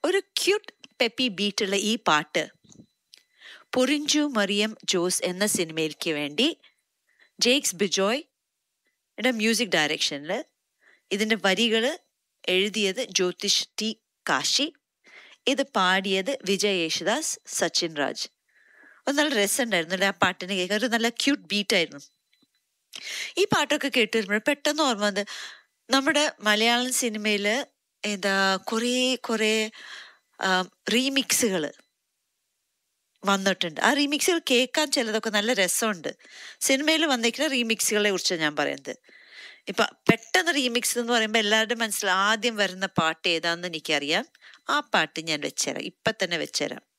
ഒരു cute peppy ബീറ്റുള്ള ഈ പാട്ട് പൊറിഞ്ചു മറിയം ജോസ് എന്ന സിനിമയിലേക്ക് വേണ്ടി ജേക്സ് ബിജോയ് മ്യൂസിക് ഡയറക്ഷനിൽ ഇതിൻ്റെ വരികൾ എഴുതിയത് ജ്യോതിഷ് ടി കാശി ഇത് പാടിയത് വിജയ് യേശുദാസ് സച്ചിൻ രാജ് അത് നല്ല രസമുണ്ടായിരുന്നു അല്ലേ ആ പാട്ടിന് കേൾക്കാൻ ഒരു നല്ല ക്യൂട്ട് ബീറ്റായിരുന്നു ഈ പാട്ടൊക്കെ കേട്ട് വരുമ്പോൾ പെട്ടെന്ന് ഓർമ്മ വന്നത് നമ്മുടെ മലയാളം സിനിമയിൽ എന്താ കുറേ കുറേ റീമിക്സുകൾ വന്നിട്ടുണ്ട് ആ റീമിക്സുകൾ കേൾക്കാൻ ചിലതൊക്കെ നല്ല രസമുണ്ട് സിനിമയിൽ വന്നിരിക്കുന്ന റീമിക്സുകളെ കുറിച്ചാണ് ഞാൻ പറയുന്നത് ഇപ്പൊ പെട്ടെന്ന് റീമിക്സ് എന്ന് പറയുമ്പോൾ എല്ലാവരുടെ മനസ്സിൽ ആദ്യം വരുന്ന പാട്ട് ഏതാണെന്ന് എനിക്കറിയാം ആ പാട്ട് ഞാൻ വെച്ചുതരാം ഇപ്പൊ തന്നെ വെച്ചുതരാം